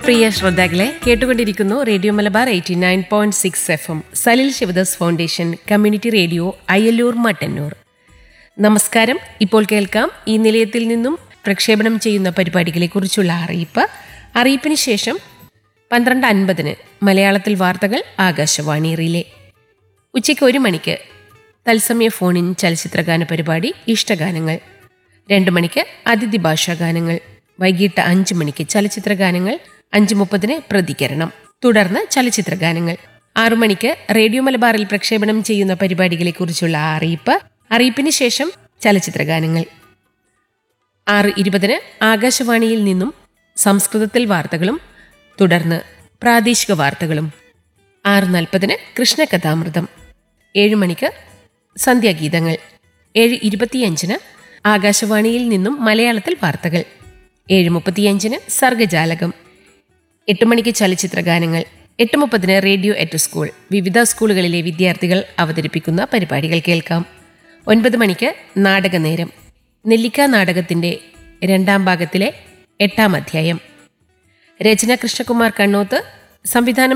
പ്രിയ ശ്രോതാക്കളെ കേട്ടുകൊണ്ടിരിക്കുന്നു radio Malabar eighty nine point six F M Salil Sivadas foundation community radio Ayyalloor Mattannur നമസ്കാരം ഇപ്പോൾ കേൾക്കാം ഈ നിലയത്തിൽ നിന്നും പ്രക്ഷേപണം ചെയ്യുന്ന പരിപാടികളെക്കുറിച്ചുള്ള അറിയിപ്പ് അറിയിപ്പിന് ശേഷം പന്ത്രണ്ട് അൻപതിന് മലയാളത്തിൽ വാർത്തകൾ ആകാശവാണി റിലേ ഉച്ചയ്ക്ക് ഒരു മണിക്ക് തത്സമയ ഫോണിൻ ചലച്ചിത്രഗാന പരിപാടി ഇഷ്ടഗാനങ്ങൾ രണ്ട് മണിക്ക് അതിഥി ഭാഷാ ഗാനങ്ങൾ വൈകിട്ട് അഞ്ച് മണിക്ക് ചലച്ചിത്രഗാനങ്ങൾ അഞ്ച് മുപ്പതിന് പ്രതികരണം തുടർന്ന് ചലച്ചിത്രഗാനങ്ങൾ ആറു മണിക്ക് റേഡിയോ മലബാറിൽ പ്രക്ഷേപണം ചെയ്യുന്ന പരിപാടികളെക്കുറിച്ചുള്ള അറിയിപ്പ് അറിയിപ്പിന് ശേഷം ചലച്ചിത്രഗാനങ്ങൾ ആറ് ഇരുപതിന് ആകാശവാണിയിൽ നിന്നും സംസ്കൃതത്തിൽ വാർത്തകളും തുടർന്ന് പ്രാദേശിക വാർത്തകളും ആറ് നാൽപ്പതിന് കൃഷ്ണകഥാമൃതം ഏഴ് മണിക്ക് സന്ധ്യാഗീതങ്ങൾ ഏഴ് ഇരുപത്തിയഞ്ചിന് ആകാശവാണിയിൽ നിന്നും മലയാളത്തിൽ വാർത്തകൾ ഏഴ് മുപ്പത്തിയഞ്ചിന് സർഗജാലകം എട്ട് മണിക്ക് ചലച്ചിത്ര ഗാനങ്ങൾ എട്ട് മുപ്പതിന് റേഡിയോ എറ്റ് സ്കൂൾ വിവിധ സ്കൂളുകളിലെ വിദ്യാർത്ഥികൾ അവതരിപ്പിക്കുന്ന പരിപാടികൾ കേൾക്കാം ഒൻപത് മണിക്ക് നാടകനേരം നെല്ലിക്ക നാടകത്തിന്റെ രണ്ടാം ഭാഗത്തിലെ എട്ടാം അധ്യായം രചന കൃഷ്ണകുമാർ കണ്ണോത്ത് സംവിധാനം